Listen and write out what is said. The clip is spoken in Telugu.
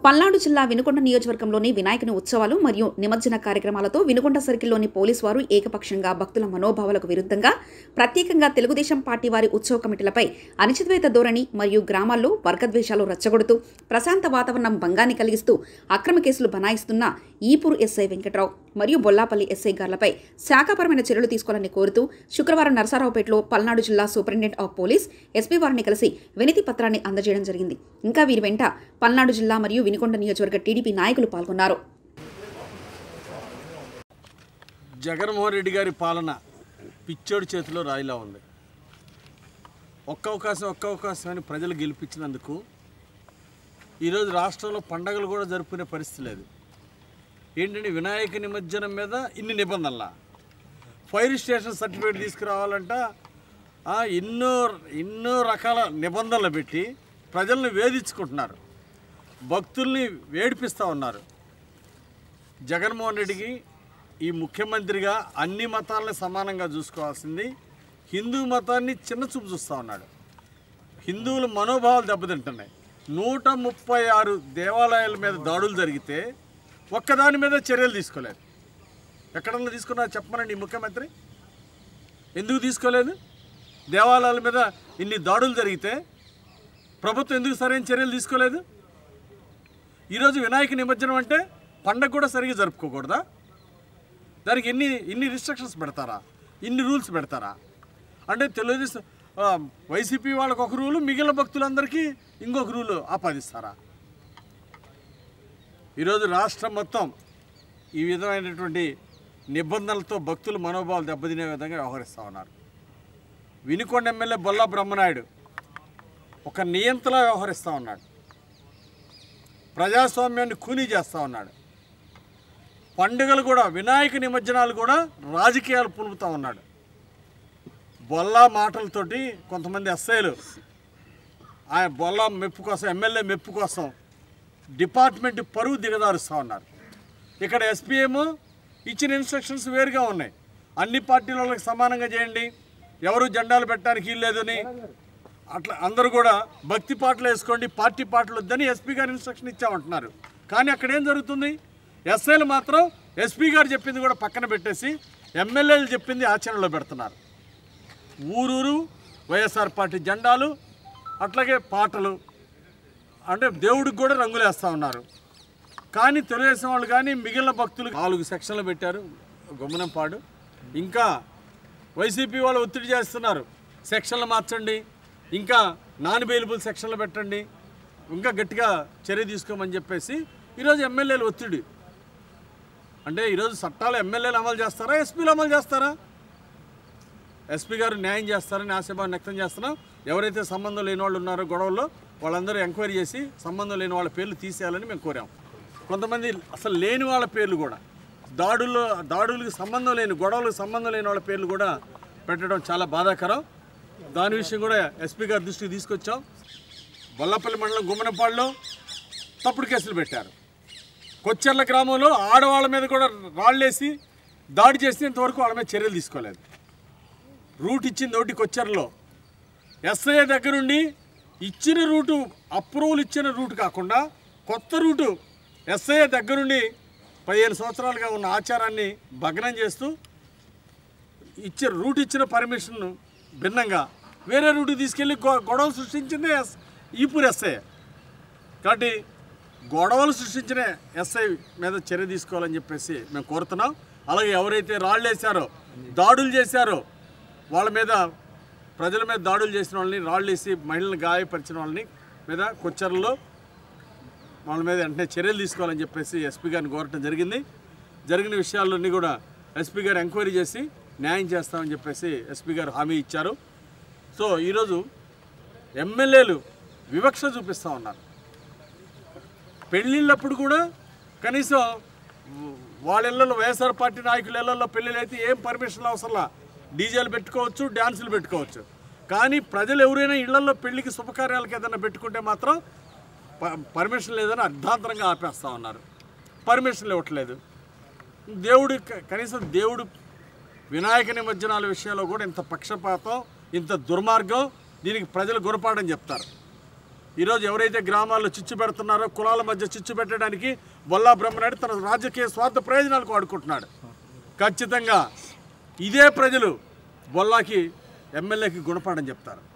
పల్నాడు జిల్లా వినుకొండ నియోజకవర్గంలోని వినాయకుని ఉత్సవాలు మరియు నిమజ్జన కార్యక్రమాలతో వినుకొండ సర్కిల్లోని పోలీసు వారు ఏకపక్షంగా భక్తుల మనోభావాలకు విరుద్ధంగా ప్రత్యేకంగా తెలుగుదేశం పార్టీ వారి ఉత్సవ కమిటీలపై అనిచిద్వేత ధోరణి మరియు గ్రామాల్లో వర్గద్వేషాలు రెచ్చగొడుతూ ప్రశాంత వాతావరణం భంగాన్ని కలిగిస్తూ అక్రమ కేసులు బనాయిస్తున్న ఈపూరు ఎస్ఐ వెంకట్రావు మరియు బొల్లాపల్లి ఎస్ఐ గార్లపై శాఖాపరమైన చర్యలు తీసుకోవాలని కోరుతూ శుక్రవారం నరసరావుపేటలో పల్నాడు జిల్లా సూపరింటెండెంట్ ఆఫ్ పోలీస్ ఎస్పీ వారిని కలిసి వినతి పత్రాన్ని అందజేయడం జరిగింది ఇంకా వీరి వెంట పల్నాడు జిల్లా మరియు వినుకొండ నియోజకవర్గ టీడీపీ నాయకులు పాల్గొన్నారు జగన్మోహన్ రెడ్డి గారి పాలన పిచ్చోడి చేతిలో రాయిలా ఉంది ఒక్క అవకాశం ఒక్క అవకాశం అని ప్రజలు గెలిపించినందుకు ఈరోజు రాష్ట్రంలో పండగలు కూడా జరుపుకునే పరిస్థితి లేదు ఏంటంటే వినాయక నిమజ్జనం మీద ఇన్ని నిబంధనల ఫైర్ స్టేషన్ సర్టిఫికేట్ తీసుకురావాలంట ఆ, ఎన్నో ఎన్నో రకాల నిబంధనలు పెట్టి ప్రజల్ని వేధించుకుంటున్నారు భక్తుల్ని వేడిపిస్తూ ఉన్నారు జగన్మోహన్ రెడ్డికి ఈ ముఖ్యమంత్రిగా అన్ని మతాలని సమానంగా చూసుకోవాల్సింది హిందూ మతాన్ని చిన్న చూపు చూస్తూ ఉన్నాడు హిందువుల మనోభావాలు దెబ్బతింటున్నాయి నూట ముప్పై ఆరు దేవాలయాల మీద దాడులు జరిగితే ఒక్కదాని మీద చర్యలు తీసుకోలేదు ఎక్కడన్నా తీసుకున్నా చెప్పమనండి ఈ ముఖ్యమంత్రి ఎందుకు తీసుకోలేదు దేవాలయాల మీద ఇన్ని దాడులు జరిగితే ప్రభుత్వం ఎందుకు సరైన చర్యలు తీసుకోలేదు ఈరోజు వినాయక నిమజ్జనం అంటే పండగ కూడా సరిగా జరుపుకోకూడదా దానికి ఎన్ని ఇన్ని రిస్ట్రిక్షన్స్ పెడతారా ఇన్ని రూల్స్ పెడతారా అంటే తెలుగుదేశం ఆ, వైసీపీ వాళ్ళకి ఒక రూలు మిగిలిన భక్తులందరికీ ఇంకొక రూలు ఆపాదిస్తారా ఈరోజు రాష్ట్రం మొత్తం ఈ విధమైనటువంటి నిబంధనలతో భక్తుల మనోభావాలు దెబ్బతినే విధంగా వ్యవహరిస్తూ ఉన్నారు వినుకొండ ఎమ్మెల్యే బొల్లా బ్రహ్మనాయుడు ఒక నియంతలా వ్యవహరిస్తూ ఉన్నాడు ప్రజాస్వామ్యాన్ని కూనీ చేస్తూ ఉన్నాడు పండుగలు కూడా వినాయక నిమజ్జనాలు కూడా రాజకీయాలు పులుపుతూ ఉన్నాడు బొల్లా మాటలతోటి కొంతమంది ఎస్ఐలు ఆయన బొల్లా మెప్పు కోసం ఎమ్మెల్యే మెప్పు కోసం డిపార్ట్మెంట్ పరువు దిగదారుస్తూ ఉన్నారు ఇక్కడ ఎస్పీ ఏమో ఇచ్చిన ఇన్స్ట్రక్షన్స్ వేరుగా ఉన్నాయి అన్ని పార్టీల వాళ్ళకి సమానంగా చేయండి ఎవరు జెండాలు పెట్టడానికి వీల్లేదని అట్లా అందరూ కూడా భక్తి పాటలు వేసుకోండి పార్టీ పాటలు వద్దని ఎస్పీ గారు ఇన్స్ట్రక్షన్ ఇచ్చామంటున్నారు కానీ అక్కడ ఏం జరుగుతుంది ఎస్ఐలు మాత్రం ఎస్పీ గారు చెప్పింది కూడా పక్కన పెట్టేసి ఎమ్మెల్యేలు చెప్పింది ఆచరణలో పెడుతున్నారు ఊరూరు వైఎస్ఆర్ పార్టీ జెండాలు అట్లాగే పాటలు అంటే దేవుడికి కూడా రంగులు వేస్తూ ఉన్నారు కానీ తెలుగుదేశం వాళ్ళు కానీ మిగిలిన భక్తులు నాలుగు సెక్షన్లు పెట్టారు గుమ్మనంపాడు ఇంకా వైసీపీ వాళ్ళు ఒత్తిడి చేస్తున్నారు సెక్షన్లు మార్చండి ఇంకా నాన్ బెయిలబుల్ సెక్షన్లు పెట్టండి ఇంకా గట్టిగా చర్య తీసుకోమని చెప్పేసి ఈరోజు ఎమ్మెల్యేలు ఒత్తిడి అంటే ఈరోజు చట్టాలు ఎమ్మెల్యేలు అమలు చేస్తారా ఎస్పీలు అమలు చేస్తారా ఎస్పీ గారు న్యాయం చేస్తారని ఆశాభావం వ్యక్తం చేస్తున్నాం ఎవరైతే సంబంధం లేని వాళ్ళు ఉన్నారో గొడవల్లో వాళ్ళందరూ ఎంక్వైరీ చేసి సంబంధం లేని వాళ్ళ పేర్లు తీసేయాలని మేము కోరాం కొంతమంది అసలు లేని వాళ్ళ పేర్లు కూడా దాడుల్లో దాడులకు సంబంధం లేని గొడవలకు సంబంధం లేని వాళ్ళ పేర్లు కూడా పెట్టడం చాలా బాధాకరం దాని విషయం కూడా ఎస్పీ గారి దృష్టికి తీసుకొచ్చాం బొల్లపల్లి మండలం గుమ్మనపాడులో తప్పుడు కేసులు పెట్టారు కొచ్చెర్ల గ్రామంలో ఆడవాళ్ళ మీద కూడా రాళ్ళేసి దాడి చేసేంత వరకు వాళ్ళ మీద చర్యలు తీసుకోలేదు రూట్ ఇచ్చింది ఒకటి కొచ్చెరలో ఎస్ఐ దగ్గరుండి ఇచ్చిన రూటు అప్రూవల్ ఇచ్చిన రూట్ కాకుండా కొత్త రూటు ఎస్ఐ దగ్గరుండి పదిహేను సంవత్సరాలుగా ఉన్న ఆచారాన్ని భగ్నం చేస్తూ ఇచ్చిన రూట్ ఇచ్చిన పర్మిషన్ భిన్నంగా వేరే రూట్కి తీసుకెళ్ళి గొ- గొడవలు సృష్టించిందే ఎస్- ఈపూర్ ఎస్ఐ కాబట్టి గొడవలు సృష్టించిన ఎస్ఐ మీద చర్య తీసుకోవాలని చెప్పేసి మేము కోరుతున్నాం అలాగే ఎవరైతే రాళ్ళు వేశారో దాడులు చేశారో వాళ్ళ మీద ప్రజల మీద దాడులు చేసిన వాళ్ళని రాళ్ళు వేసి మహిళలను గాయపరిచిన వాళ్ళని మీద కొచ్చర్లో వాళ్ళ మీద వెంటనే చర్యలు తీసుకోవాలని చెప్పేసి ఎస్పీ గారిని కోరటం జరిగింది జరిగిన విషయాలన్నీ కూడా ఎస్పీ గారు ఎంక్వైరీ చేసి న్యాయం చేస్తామని చెప్పేసి ఎస్పీ గారు హామీ ఇచ్చారు సో ఈరోజు ఎమ్మెల్యేలు వివక్ష చూపిస్తూ ఉన్నారు పెళ్ళిళ్ళప్పుడు కూడా కనీసం వాళ్ళ ఇళ్ళలో వైఎస్ఆర్ పార్టీ నాయకుల ఇళ్ళల్లో పెళ్ళిళ్ళు అయితే ఏం పర్మిషన్ అవసరంలా డీజేలు పెట్టుకోవచ్చు డ్యాన్సులు పెట్టుకోవచ్చు కానీ ప్రజలు ఎవరైనా ఇళ్లలో పెళ్లికి శుభకార్యాలకు ఏదైనా పెట్టుకుంటే మాత్రం ప- పర్మిషన్ లేదని అర్ధాంతరంగా ఆపేస్తూ ఉన్నారు పర్మిషన్లు ఇవ్వట్లేదు దేవుడు క- కనీసం దేవుడు వినాయక నిమజ్జనాల విషయంలో కూడా ఇంత పక్షపాతం ఇంత దుర్మార్గం దీనికి ప్రజలు గురపాడని చెప్తారు ఈరోజు ఎవరైతే గ్రామాల్లో చిచ్చు పెడుతున్నారో కులాల మధ్య చిచ్చు పెట్టడానికి బొల్లా బ్రహ్మనాయుడు తన రాజకీయ స్వార్థ ప్రయోజనాలకు వాడుకుంటున్నాడు ఖచ్చితంగా ఇదే ప్రజలు బొల్లాకి ఎమ్మెల్యేకి గుణపాఠం చెప్తారు